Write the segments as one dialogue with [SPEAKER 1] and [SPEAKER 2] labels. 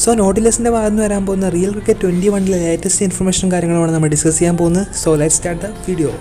[SPEAKER 1] so നോട്ടിലസിൻ്റെ ഭാഗത്ത് നിന്ന് വരാൻ പോകുന്ന റിയൽ ക്രിക്കറ്റ് ട്വൻറ്റി വണ്ണിലെ ലേറ്റസ്റ്റ് ഇൻഫർമേഷനും കാര്യങ്ങളുമാണ് നമ്മൾ ഡിസ്കസ് ചെയ്യാൻ പോകുന്നത് so let start the video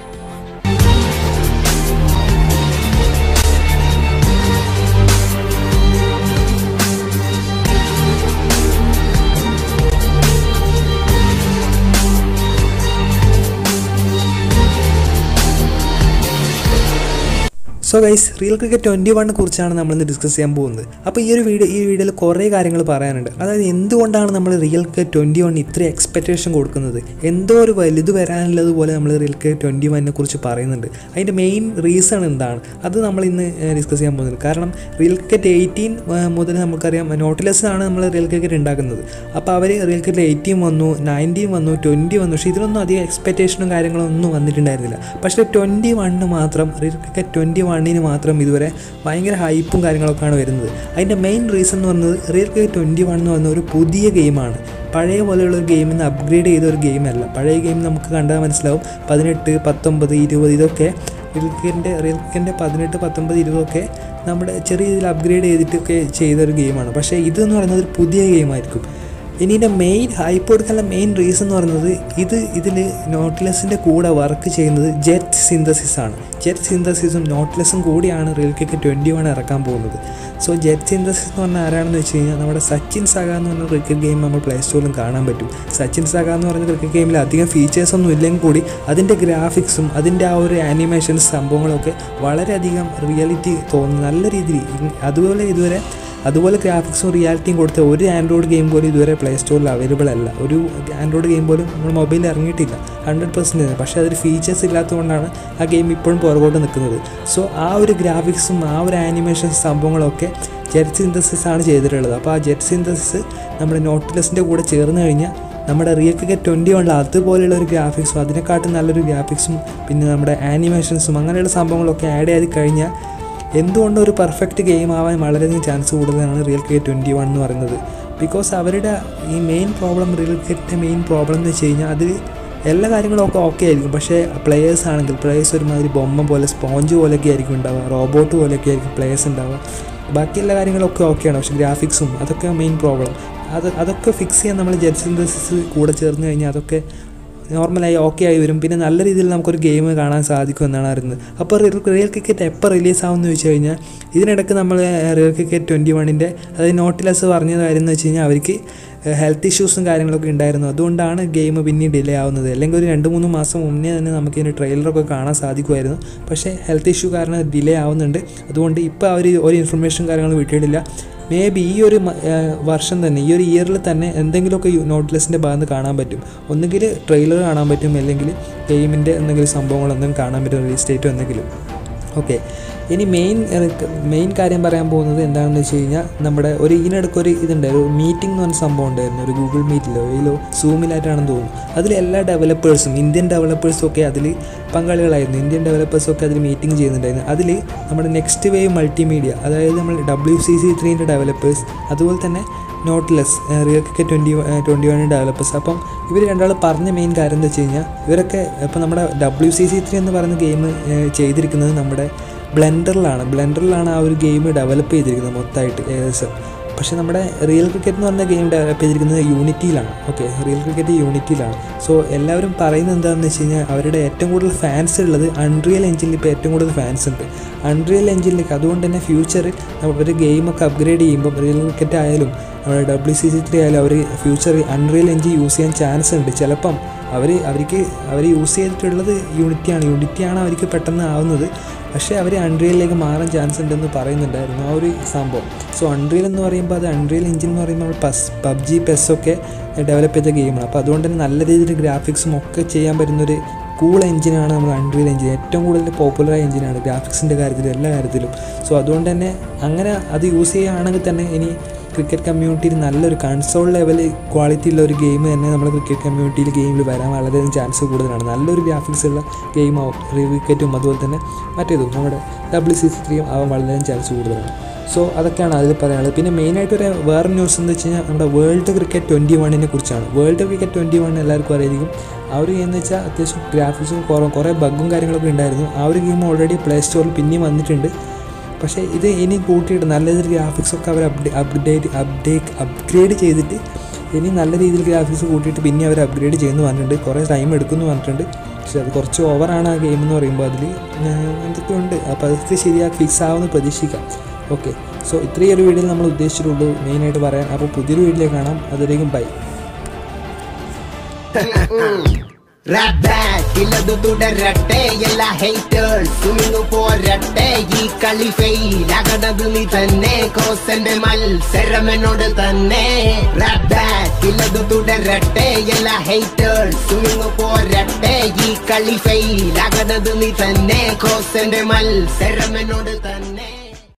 [SPEAKER 1] so guys real cricket twenty വണ്ണിനെ കുറിച്ചാണ് നമ്മളിന്ന് ഡിസ്കസ് ചെയ്യാൻ പോകുന്നത് അപ്പോൾ ഈ ഒരു വീഡിയോ ഈ വീഡിയോയിൽ കുറേ കാര്യങ്ങൾ പറയാനുണ്ട് അതായത് എന്തുകൊണ്ടാണ് നമ്മൾ റിയൽ ക്രിക്കറ്റ് ട്വൻറ്റി വൺ ഇത്ര എക്സ്പെക്റ്റേഷൻ കൊടുക്കുന്നത് എന്തോ ഒരു വലുത് വരാനുള്ളത് പോലെ നമ്മൾ റിയൽ ക്രിക്കറ്റ് ട്വൻറ്റി വണ്ണിനെ കുറിച്ച് പറയുന്നുണ്ട് അതിൻ്റെ മെയിൻ റീസൺ എന്താണ് അത് നമ്മൾ ഇന്ന് ഡിസ്കസ് ചെയ്യാൻ പോകുന്നത് കാരണം റിയൽ ക്രിക്കറ്റ് എയ്റ്റീൻ മുതൽ നമുക്കറിയാം നോട്ടിലസ് ആണ് നമ്മൾ റിയൽ ക്രിക്കറ്റ് ഉണ്ടാക്കുന്നത് അപ്പോൾ അവർ റിയൽ ക്രിക്കറ്റ് എയ്റ്റീൻ വന്നു നയൻറ്റീൻ വന്നു ട്വൻറ്റി വന്നു പക്ഷേ ഇതിനൊന്നും അധികം എക്സ്പെക്റ്റേഷനും കാര്യങ്ങളും ഒന്നും വന്നിട്ടുണ്ടായിരുന്നില്ല പക്ഷേ ട്വൻറ്റി വണ്ണിന് മാത്രം റിയൽ ക്രിക്കറ്റ് ട്വൻറ്റി വണ്ണിന് മാത്രം ഇതുവരെ ഭയങ്കര ഹൈപ്പും കാര്യങ്ങളൊക്കെയാണ് വരുന്നത് അതിൻ്റെ മെയിൻ റീസൺ എന്ന് പറയുന്നത് റിയൽ ക്രിക്കറ്റ് ട്വൻറ്റി വൺ എന്ന് പറയുന്ന ഒരു പുതിയ ഗെയിമാണ് പഴയ പോലെയുള്ള ഒരു ഗെയിമിൽ നിന്ന് അപ്ഗ്രേഡ് ചെയ്ത ഒരു ഗെയിമല്ല പഴയ ഗെയിം നമുക്ക് കണ്ടാൽ മനസ്സിലാവും പതിനെട്ട് പത്തൊമ്പത് ഇരുപത് ഇതൊക്കെ റിയൽ ക്രിക്കറ്റിൻ്റെ റിയൽ ക്രിക്കറ്റിൻ്റെ പതിനെട്ട് പത്തൊമ്പത് ഇരുപതൊക്കെ നമ്മുടെ ചെറിയ രീതിയിൽ അപ്ഗ്രേഡ് ചെയ്തിട്ടൊക്കെ ചെയ്ത ഒരു ഗെയിമാണ് പക്ഷേ ഇതെന്ന് പറയുന്നത് ഒരു പുതിയ ഗെയിമായിരിക്കും ഇനി ഇതിൻ്റെ മെയിൻ ഹൈപ്പ് കൊടുക്കാനുള്ള മെയിൻ റീസൺ എന്ന് പറയുന്നത് ഇത് ഇതിൽ നോട്ട്ലെസിൻ്റെ കൂടെ വർക്ക് ചെയ്യുന്നത് ജെറ്റ് സിന്തസിസ് ആണ് ജെറ്റ് സിന്തസിസും നോട്ട്ലെസും കൂടിയാണ് റിയൽ ക്രിക്കറ്റ് ട്വൻറ്റി വൺ ഇറക്കാൻ പോകുന്നത് സോ ജെറ്റ് സിന്തസിസ് എന്ന് പറഞ്ഞാൽ ആരാണെന്ന് വെച്ച് കഴിഞ്ഞാൽ നമ്മുടെ സച്ചിൻ സഗ എന്ന് പറഞ്ഞ ക്രിക്കറ്റ് ഗെയിം നമ്മൾ പ്ലേ സ്റ്റോറിലും കാണാൻ പറ്റും സച്ചിൻ സഗ എന്ന് പറഞ്ഞ ക്രിക്കറ്റ് ഗെയിമിൽ അധികം ഫീച്ചേഴ്സ് ഒന്നും ഇല്ലെങ്കിൽ കൂടി അതിൻ്റെ ഗ്രാഫിക്സും അതിൻ്റെ ആ ഒരു ആനിമേഷൻസ് സംഭവങ്ങളൊക്കെ വളരെയധികം റിയാലിറ്റി തോന്നുന്നു നല്ല രീതിയിൽ അതുപോലെ ഇതുവരെ അതുപോലെ ഗ്രാഫിക്സും റിയാലിറ്റിയും കൊടുത്ത ഒരു ആൻഡ്രോയിഡ് ഗെയിം പോലും ഇതുവരെ പ്ലേ സ്റ്റോറിൽ അവൈലബിൾ അല്ല ഒരു ആൻഡ്രോയിഡ് ഗെയിം പോലും നമ്മൾ മൊബൈലിൽ ഇറങ്ങിയിട്ടില്ല ഹൺഡ്രഡ് പെർസെൻറ്റേജ് പക്ഷേ അതിൽ ഫീച്ചേഴ്സ് ഇല്ലാത്തതുകൊണ്ടാണ് ആ ഗെയിം ഇപ്പോഴും പുറകോട്ട് നിൽക്കുന്നത് സോ ആ ഒരു ഗ്രാഫിക്സും ആ ഒരു ആനിമേഷൻസ് സംഭവങ്ങളൊക്കെ ജെറ്റ് സിന്തസിസ് ആണ് ചെയ്തിട്ടുള്ളത് അപ്പോൾ ആ ജെറ്റ് സിന്തസിസ് നമ്മുടെ നോട്ടിലസിൻ്റെ കൂടെ ചേർന്ന് കഴിഞ്ഞാൽ നമ്മുടെ റിയൽ ക്രിക്കറ്റ് ട്വൻറ്റി വണ്ണിൽ അതുപോലെയുള്ള ഒരു ഗ്രാഫിക്സും അതിനെക്കാട്ടും നല്ലൊരു ഗ്രാഫിക്സും പിന്നെ നമ്മുടെ ആനിമേഷൻസും അങ്ങനെയുള്ള സംഭവങ്ങളൊക്കെ ആഡ് ചെയ്ത് കഴിഞ്ഞാൽ എന്തുകൊണ്ടും ഒരു പെർഫെക്റ്റ് ഗെയിം ആവാൻ വളരെയധികം ചാൻസ് കൂടുതലാണ് റിയൽ ക്രിക്കറ്റ് ട്വൻറ്റി വൺ എന്ന് പറയുന്നത് ബിക്കോസ് അവരുടെ ഈ മെയിൻ പ്രോബ്ലം റിയൽ ക്രിക്കറ്റിൻ്റെ മെയിൻ പ്രോബ്ലം എന്ന് വെച്ച് കഴിഞ്ഞാൽ അത് എല്ലാ കാര്യങ്ങളും ഒക്കെ ഓക്കെ ആയിരിക്കും പക്ഷേ പ്ലേയേഴ്സ് ആണെങ്കിൽ പ്ലേയേഴ്സ് ഒരുമാതിരി ബൊമ്മ പോലെ സ്പോഞ്ച് പോലെയൊക്കെ ആയിരിക്കും ഉണ്ടാവുക റോബോട്ട് പോലെയൊക്കെ ആയിരിക്കും പ്ലേയേഴ്സ് ഉണ്ടാവുക ബാക്കി എല്ലാ കാര്യങ്ങളൊക്കെ ഓക്കെയാണ് പക്ഷേ ഗ്രാഫിക്സും അതൊക്കെ മെയിൻ പ്രോബ്ലം അത് അതൊക്കെ ഫിക്സ് ചെയ്യാൻ നമ്മൾ ജെറ്റ് സിന്തസിസ് കൂടെ ചേർന്ന് കഴിഞ്ഞാൽ അതൊക്കെ നോർമലായി ഓക്കെ ആയി വരും പിന്നെ നല്ല രീതിയിൽ നമുക്കൊരു ഗെയിം കാണാൻ സാധിക്കും എന്നാണ് അറിയുന്നത് അപ്പോൾ റിയൽ ക്രിക്കറ്റ് എപ്പോൾ റിലീസ് ആവുമെന്ന് ചോദിച്ചു കഴിഞ്ഞാൽ ഇതിനിടയ്ക്ക് നമ്മൾ റിയൽ ക്രിക്കറ്റ് ട്വൻറ്റി വണ്ണിൻ്റെ അതായത് നോട്ടിലസ് പറഞ്ഞ കാര്യം എന്ന് വെച്ച് കഴിഞ്ഞാൽ അവർക്ക് ഹെൽത്ത് ഇഷ്യൂസും കാര്യങ്ങളൊക്കെ ഉണ്ടായിരുന്നു അതുകൊണ്ടാണ് ഗെയിം പിന്നെ ഡിലേ ആവുന്നത് അല്ലെങ്കിൽ ഒരു രണ്ട് മൂന്ന് മാസം മുന്നേ തന്നെ നമുക്ക് ഇതിൻ്റെ ട്രെയിലറൊക്കെ കാണാൻ സാധിക്കുമായിരുന്നു പക്ഷേ ഹെൽത്ത് ഇഷ്യൂ കാരണം ഡിലേ ആവുന്നുണ്ട് അതുകൊണ്ട് ഇപ്പോൾ അവർ ഒരു ഇൻഫർമേഷൻ കാര്യങ്ങൾ വിട്ടിട്ടില്ല മേ ബി ഈ ഒരു വർഷം തന്നെ ഈ ഒരു ഇയറിൽ തന്നെ എന്തെങ്കിലുമൊക്കെ നോട്ട്ലെസിൻ്റെ ഭാഗത്ത് കാണാൻ പറ്റും ഒന്നുകിൽ ട്രെയിലർ കാണാൻ പറ്റും അല്ലെങ്കിൽ ഗെയിമിൻ്റെ എന്തെങ്കിലും സംഭവങ്ങൾ എന്തെങ്കിലും കാണാൻ പറ്റും റിലീസ് ഡേറ്റോ എന്തെങ്കിലും ഓക്കെ ഇനി മെയിൻ മെയിൻ കാര്യം പറയാൻ പോകുന്നത് എന്താണെന്ന് വെച്ച് കഴിഞ്ഞാൽ നമ്മുടെ ഒരു ഇതിനിടയ്ക്ക് ഒരു ഇതുണ്ട് ഒരു മീറ്റിംഗ് എന്ന് പറഞ്ഞ സംഭവം ഉണ്ടായിരുന്നു ഒരു ഗൂഗിൾ മീറ്റിലോ ഇതിലോ സൂമിലായിട്ടാണെന്ന് തോന്നുന്നു അതിൽ എല്ലാ ഡെവലപ്പേഴ്സും ഇന്ത്യൻ ഡെവലപ്പേഴ്സും ഒക്കെ അതിൽ പങ്കാളികളായിരുന്നു ഇന്ത്യൻ ഡെവലപ്പേഴ്സും ഒക്കെ അതിൽ മീറ്റിംഗ് ചെയ്യുന്നുണ്ടായിരുന്നു അതിൽ നമ്മുടെ നെക്സ്റ്റ് വേവ് മൾട്ടിമീഡിയ അതായത് നമ്മൾ ഡബ്ല്യു സി സി ത്രീൻ്റെ ഡെവലപ്പേഴ്സ് അതുപോലെ തന്നെ Nautilus real cricket twenty twenty one developers അപ്പം ഇവർ രണ്ടാൾ പറഞ്ഞ മെയിൻ കാര്യം എന്താ വെച്ച് കഴിഞ്ഞാൽ ഇവരൊക്കെ ഇപ്പം നമ്മുടെ ഡബ്ല്യു സി സി ത്രീ എന്ന് പറയുന്ന ഗെയിം ചെയ്തിരിക്കുന്നത് നമ്മുടെ ബ്ലെൻഡറിലാണ് ബ്ലെൻഡറിലാണ് ആ ഒരു ഗെയിം ഡെവലപ്പ് ചെയ്തിരിക്കുന്നത് മൊത്തമായിട്ട് ഏകദേശം പക്ഷേ നമ്മുടെ റിയൽ ക്രിക്കറ്റ് എന്ന് പറഞ്ഞ ഗെയിം ഡെവലപ്പ് ചെയ്തിരിക്കുന്നത് യൂണിറ്റിയിലാണ് ഓക്കെ റിയൽ ക്രിക്കറ്റ് യൂണിറ്റിയിലാണ് സോ എല്ലാവരും പറയുന്നത് എന്താണെന്ന് വെച്ച് കഴിഞ്ഞാൽ അവരുടെ ഏറ്റവും കൂടുതൽ ഫാൻസ് ഉള്ളത് അൺറിയൽ എഞ്ചിനിൽ ഇപ്പോൾ ഏറ്റവും കൂടുതൽ ഫാൻസ് ഉണ്ട് അൺറിയൽ എഞ്ചിനിലേക്ക് അതുകൊണ്ട് തന്നെ ഫ്യൂച്ചറിൽ അവർ ഗെയിമൊക്കെ അപ്ഗ്രേഡ് ചെയ്യുമ്പോൾ റിയൽ ക്രിക്കറ്റ് ആയാലും നമ്മുടെ ഡബ്ല്യു സി സി ത്രീ ആയാലും അവർ ഫ്യൂച്ചറിൽ അൺറിയൽ എഞ്ചിൻ യൂസ് ചെയ്യാൻ ചാൻസ് ഉണ്ട് ചിലപ്പം അവർ അവർക്ക് അവർ യൂസ് ചെയ്തിട്ടുള്ളത് യൂണിറ്റിയാണ് യൂണിറ്റിയാണ് അവർക്ക് പെട്ടെന്ന് ആവുന്നത് പക്ഷേ അവർ അൺറിയലിലേക്ക് മാറാൻ ചാൻസ് ഉണ്ടെന്ന് പറയുന്നുണ്ടായിരുന്നു ആ ഒരു സംഭവം സോ അൺറിയൽ എന്ന് പറയുമ്പോൾ അത് അൺറിയൽ എഞ്ചിൻ എന്ന് പറയുമ്പോൾ നമ്മൾ പസ് പബ്ജി പെസ്സൊക്കെ ഡെവലപ്പ് ചെയ്ത ഗെയിമാണ് അപ്പോൾ അതുകൊണ്ട് തന്നെ നല്ല രീതിയിൽ ഗ്രാഫിക്സും ഒക്കെ ചെയ്യാൻ പറ്റുന്നൊരു കൂൾ എഞ്ചിനാണ് നമ്മൾ അൺറിയൽ എഞ്ചിൻ ഏറ്റവും കൂടുതൽ പോപ്പുലറായ എഞ്ചിനാണ് ഗ്രാഫിക്സിൻ്റെ കാര്യത്തിലും എല്ലാ കാര്യത്തിലും സോ അതുകൊണ്ട് തന്നെ അങ്ങനെ അത് യൂസ് ചെയ്യുകയാണെങ്കിൽ തന്നെ ഇനി ക്രിക്കറ്റ് കമ്മ്യൂണിറ്റിയിൽ നല്ലൊരു കൺസോൾ ലെവൽ ക്വാളിറ്റി ഉള്ള ഒരു ഗെയിം തന്നെ നമ്മൾ ക്രിക്കറ്റ് കമ്മ്യൂണിറ്റിയിൽ ഗെയിമിൽ വരാൻ വളരെയധികം ചാൻസ് കൂടുതലാണ് നല്ലൊരു ഗ്രാഫിക്സ് ഉള്ള ഗെയിം ആവും ക്രിക്കറ്റും അതുപോലെ തന്നെ മറ്റേതും നമ്മുടെ ഡബ്ല്യു സി സി ത്രീയും ആവാൻ വളരെയധികം ചാൻസ് കൂടുതലാണ് സോ അതൊക്കെയാണ് അതിൽ പറയാനുള്ളത് പിന്നെ മെയിനായിട്ട് ഒരു വേറെ ന്യൂസ് എന്ന് വെച്ച് കഴിഞ്ഞാൽ നമ്മുടെ വേൾഡ് ക്രിക്കറ്റ് ട്വൻറ്റി വണ്ണിനെ കുറിച്ചാണ് വേൾഡ് ക്രിക്കറ്റ് ട്വൻറ്റി വൺ എല്ലാവർക്കും അറിയായിരിക്കും ആ ഒരു ഗെയിം എന്ന് വെച്ചാൽ അത്യാവശ്യം ഗ്രാഫിക്സും കുറേ കുറേ ബഗ്ഗും കാര്യങ്ങളൊക്കെ ഉണ്ടായിരുന്നു ആ ഒരു ഗെയിം ഓൾറെഡി പ്ലേ സ്റ്റോറിൽ പിന്നെയും വന്നിട്ടുണ്ട് പക്ഷേ ഇത് ഇനി കൂട്ടിയിട്ട് നല്ല രീതിയിൽ ഗ്രാഫിക്സ് ഒക്കെ അവർ അപ്ഡേ അപ്ഡേറ്റ് അപ്ഡേറ്റ് അപ്ഗ്രേഡ് ചെയ്തിട്ട് ഇനി നല്ല രീതിയിൽ ഗ്രാഫിക്സ് കൂട്ടിയിട്ട് പിന്നെ അവർ അപ്ഗ്രേഡ് ചെയ്യുന്നു പറഞ്ഞിട്ടുണ്ട് കുറേ ടൈം എടുക്കുമെന്ന് പറഞ്ഞിട്ടുണ്ട് പക്ഷെ അത് കുറച്ച് ഓവറാണ് ആ ഗെയിം എന്ന് പറയുമ്പോൾ അതിൽ എന്തൊക്കെയുണ്ട് അപ്പോൾ അതൊക്കെ ശരിയാക്കി ഫിക്സ് ആവുമെന്ന് പ്രതീക്ഷിക്കാം ഓക്കെ സോ ഇത്രയും ഒരു വീഡിയോയിൽ നമ്മൾ ഉദ്ദേശിച്ചിട്ടുള്ളൂ മെയിനായിട്ട് പറയാൻ അപ്പോൾ പുതിയൊരു വീഡിയോയിലേക്ക് കാണാം അതിലേക്കും ബൈ
[SPEAKER 2] റാപ്പ് ബാക്ക് ഇല്ലതു തുടരട്ടെ എല്ലാ ഹേറ്റേഴ്സ് ഇന്നു പോരട്ടെ ഈ കളി ഫെയിൽ ആകണത് നീ തന്നെ കോസന്റെ മത്സരം എന്നോട് തന്നെ റാപ്പ് ബാക്ക് ഇല്ലതു തുടരട്ടെ എല്ലാ ഹേറ്റേഴ്സ് ഇന്നു പോരട്ടെ ഈ കളി ഫെയിൽ ആകണത് നീ തന്നെ കോസന്റെ മത്സരം എന്നോട് തന്നെ